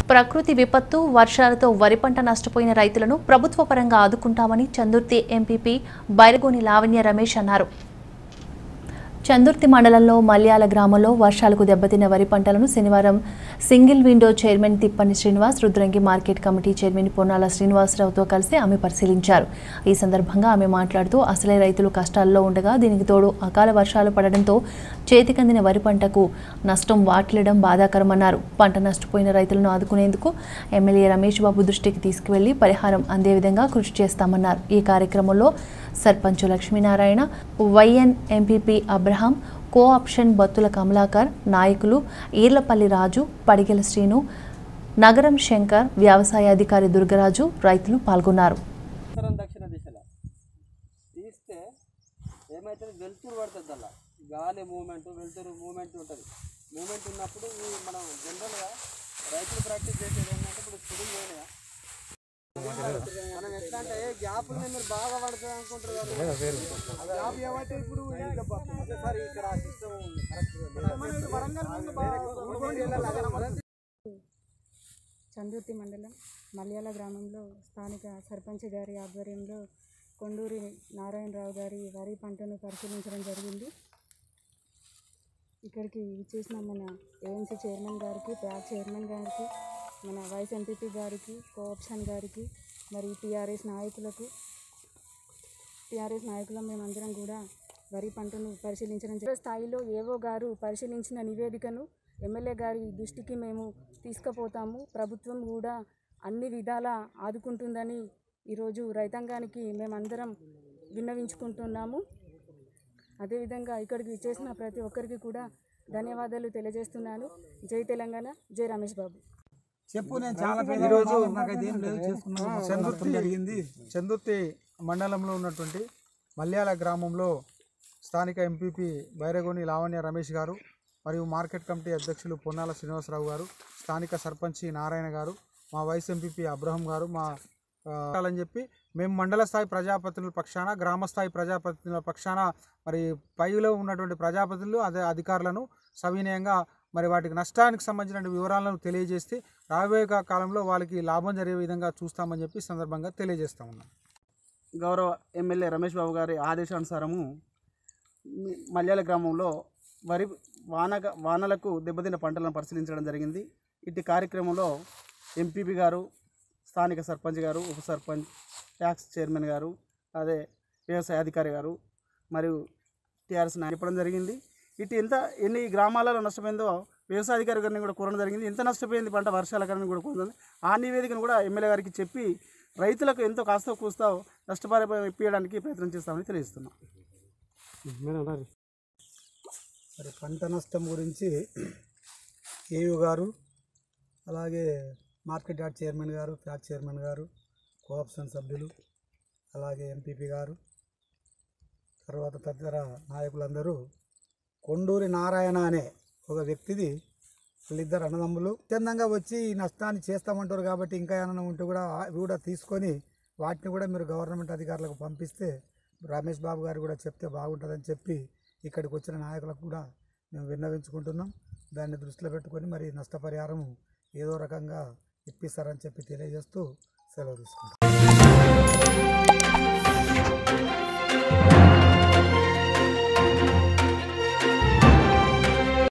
ప్రకృతి విపత్తు వర్షాలతో వరి పంట నష్టపోయిన రైతులను ప్రభుత్వ పరంగా ఆదుకుంటామని చందుర్తి ఎంపీపీ బైరగోని లావణ్య రమేష్ అన్నారు చందుర్తి మండలంలో మల్యాల గ్రామంలో వర్షాలకు దెబ్బతిన్న వరి పంటలను శనివారం single window chairman Thippani Srinivas Rudrangi market committee chairman Ponnala శ్రీనివాసరావుతో కలిసి ఆమె పరిశీలించారు ఈ సందర్భంగా ఆమె మాట్లాడుతూ అసలే రైతులు కష్టాల్లో ఉండగా దీనికి తోడు అకాల వర్షాలు పడడంతో చేతికందిన వరి పంటకు నష్టం వాటిల్లడం బాధాకరమన్నారు పంట నష్టపోయిన రైతులను ఆదుకునేందుకు ఎమ్మెల్యే రమేష్ బాబు దృష్టికి తీసుకువెళ్లి పరిహారం అందే విధంగా కృషి చేస్తామన్నారు ఈ కార్యక్రమంలో సర్పంచ్ లక్ష్మీనారాయణ వైఎన్ MPP Abraham co option Battula Kamalakar నాయకులు ఈర్లపల్లి రాజు పడిగెల శ్రీను నగరం శంకర్ వ్యవసాయ అధికారి దుర్గరాజు రైతులు పాల్గొన్నారు ఉత్తరం దక్షిణ దిశలో తీస్తే ఏమవుతుంది వెలుతురు పడుతుంది అలా గాలి మూమెంట్ వెలుతురు మూమెంట్ ఉంటుంది మూమెంట్ ఉన్నప్పుడు ఈ మనం జనరల్గా రైతులు ప్రాక్టీస్ చేసేది ఏంటంటే ఇప్పుడు స్పిడింగ్ పోయినాయా మనం ఎట్లా అంటే గ్యాప్ మీరు బాగా పడుతుంది అనుకుంటారు కదా గ్యాప్ ఏమంటే ఇప్పుడు సార్ ఇక్కడ సిస్టమ్ వరంగల్ ముందు బాగా ఊరుకోండి వెళ్ళాలి అదే మన చందుర్తి మండలం మల్యాల గ్రామంలో స్థానిక సర్పంచ్ గారి ఆధ్వర్యంలో కొండూరి నారాయణరావు గారి వరి పంటను పరిశీలించడం జరిగింది ఇక్కడికి ఇచ్చేసిన మన ఏఎంసీ చైర్మన్ గారికి ప్యాక్ చైర్మన్ గారికి మన వైస్ ఎంపీపీ గారికి కోఆప్షన్ గారికి మరి టీఆర్ఎస్ నాయకులకు టీఆర్ఎస్ నాయకులం మేమందరం కూడా వరి పంటను పరిశీలించడం జరిగింది. స్థాయిలో ఏవో గారు పరిశీలించిన నివేదికను ఎమ్మెల్యే గారి దృష్టికి మేము తీసుకుపోతాము ప్రభుత్వం కూడా అన్ని విధాలా ఆదుకుంటుందని ఈరోజు రైతాంగానికి మేమందరం విన్నవించుకుంటున్నాము అదేవిధంగా ఇక్కడికి చేసిన ప్రతి ఒక్కరికి కూడా ధన్యవాదాలు తెలియజేస్తున్నాను జై తెలంగాణ జై రమేష్ బాబు చెప్పు నేను చాలా ఈరోజు నాకైతే ఏం లేదు చేసుకున్నాను చందుర్తి జరిగింది చందుర్తి మండలంలో ఉన్నటువంటి మల్యాల గ్రామంలో స్థానిక ఎంపీపీ బైరగోని లావణ్య రమేష్ గారు మరియు మార్కెట్ కమిటీ అధ్యక్షులు పొన్నాల శ్రీనివాసరావు గారు స్థానిక సర్పంచి నారాయణ గారు మా వైస్ ఎంపీపీ అబ్రహం గారు మా ఆ, అని చెప్పి మేము మండల స్థాయి ప్రజాప్రతినిధుల పక్షాన గ్రామ స్థాయి ప్రజాప్రతినిధుల పక్షాన మరి పైలో ఉన్నటువంటి ప్రజాప్రతినిధులు అదే అధికారులను సవినయంగా మరి వాటికి నష్టానికి సంబంధించిన వివరాలను తెలియజేస్తే రాబోయే కాలంలో వాళ్ళకి లాభం జరిగే విధంగా చూస్తామని చెప్పి ఈ సందర్భంగా తెలియజేస్తా ఉన్నాం గౌరవ ఎమ్మెల్యే రమేష్ బాబు గారి ఆదేశానుసారము మి- మల్యాల గ్రామంలో వరి వాన వానలకు దెబ్బతిన్న పంటలను పరిశీలించడం జరిగింది ఇట్టి కార్యక్రమంలో ఎంపీపీ గారు స్థానిక సర్పంచ్ గారు ఉప సర్పంచ్ ట్యాక్స్ చైర్మన్ గారు అదే వ్యవసాయ అధికారి గారు మరియు టీఆర్ఎస్ నాయకులు చెప్పడం జరిగింది ఇటు ఎంత ఎన్ని గ్రామాలలో నష్టపోయిందో వ్యవసాయ అధికారి గారిని కూడా కోరడం జరిగింది ఎంత నష్టపోయింది పంట వర్షాల కారణంగా కూడా కోరడం ఆ నివేదికను కూడా ఎమ్మెల్యే గారికి చెప్పి రైతులకు ఎంతో కాస్తో కూస్తో నష్టపరిహారం ఇప్పించడానికి ప్రయత్నం చేస్తామని తెలియజేస్తున్నాం మరి పంట నష్టం గురించి ఏయు గారు అలాగే మార్కెట్ యార్డ్ చైర్మన్ గారు ఫ్యాక్ చైర్మన్ గారు కోఆప్షన్ సభ్యులు అలాగే ఎంపీపీ గారు తర్వాత తదితర నాయకులందరూ కొండూరి నారాయణ అనే ఒక వ్యక్తిది వాళ్ళిద్దరు అన్నదమ్ములు చందంగా వచ్చి ఈ నష్టాన్ని చేస్తామంటారు కాబట్టి ఇంకా ఏమైనా ఉంటే కూడా అవి కూడా తీసుకొని వాటిని కూడా మీరు గవర్నమెంట్ అధికారులకు పంపిస్తే రమేష్ బాబు గారు కూడా చెప్తే బాగుంటుందని చెప్పి ఇక్కడికి వచ్చిన నాయకులకు కూడా మేము విన్నవించుకుంటున్నాం దాన్ని దృష్టిలో పెట్టుకొని మరి నష్టపరిహారం ఏదో రకంగా ఇప్పిస్తారని చెప్పి తెలియజేస్తూ సెలవు తీసుకుంటాం